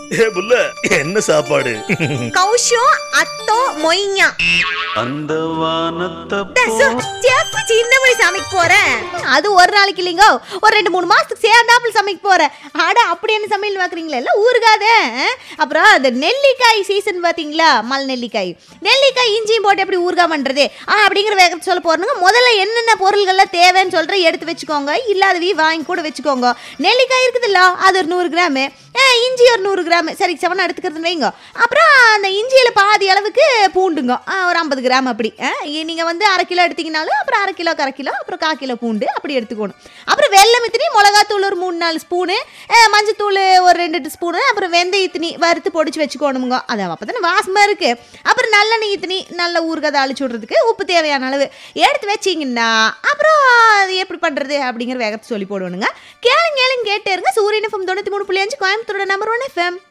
ஏ புள்ள என்ன சாப்பாடு கௌஷம் அத்தோ மொய்யா அந்த வானத்தை செஃப் சின்னமணி சமைக்க போறேன் அது ஒரு நாளைக்கு இல்லைங்க ஒரு ரெண்டு மூணு மாசத்துக்கு சேர்ந்தாப்புல சமைக்க போறேன் ஆட அப்படி என்ன சமையல் பார்க்குறீங்களா எல்லாம் ஊறுகாதே அப்புறம் அந்த நெல்லிக்காய் சீசன் பார்த்தீங்களா மல் நெல்லிக்காய் நெல்லிக்காய் இஞ்சியும் போட்டு எப்படி ஊறுகாய் பண்ணுறது ஆ அப்படிங்கிற வேகத்தை சொல்ல போறேங்க முதல்ல என்னென்ன பொருள்கள்லாம் தேவைன்னு சொல்ற எடுத்து வச்சுக்கோங்க இல்லாதவி வாங்கி கூட வச்சுக்கோங்க நெல்லிக்காய் இருக்குதுல்ல அது ஒரு நூறு கிராமு ஆ, இஞ்சி ஒரு நூறு கிராம் சரி செவன் எடுத்துக்கிறதுன்னு வைங்க அப்புறம் அந்த இஞ்சியில் பாதி அளவுக்கு பூண்டுங்க ஆ, ஒரு ஐம்பது கிராம் அப்படி நீங்கள் வந்து அரை கிலோ எடுத்தீங்கனாலும் அப்புறம் அரை கிலோ அரை கிலோ அப்புறம் கால் கிலோ பூண்டு அப்படி எடுத்துக்கணும் அப்புறம் வெள்ளம் இத்தினி மிளகாத்தூள் ஒரு மூணு நாலு ஸ்பூனு மஞ்சத்தூள் ஒரு ரெண்டு ஸ்பூனு அப்புறம் வெந்தய இத்தினி வறுத்து பொடிச்சு வச்சுக்கணுமுங்க அது அப்போ தானே வாசமாக இருக்குது அப்புறம் நல்லெண்ணெய் இத்தினி நல்ல ஊறுகாய் தாளிச்சு விட்றதுக்கு உப்பு தேவையான அளவு எடுத்து வச்சிங்கன்னா அப்புறம் அது எப்படி பண்ணுறது அப்படிங்கிற வேகத்தை சொல்லி போடுவணுங்க கேளுங்க கேளுங்க கேட்டே இருங்க சூரியன் எஃப்எம் தொண்ணூற்றி மூணு புள்ளி அஞ்சு கோயம்புத்தூரோட நம்பர் ஒன் எஃப்எம்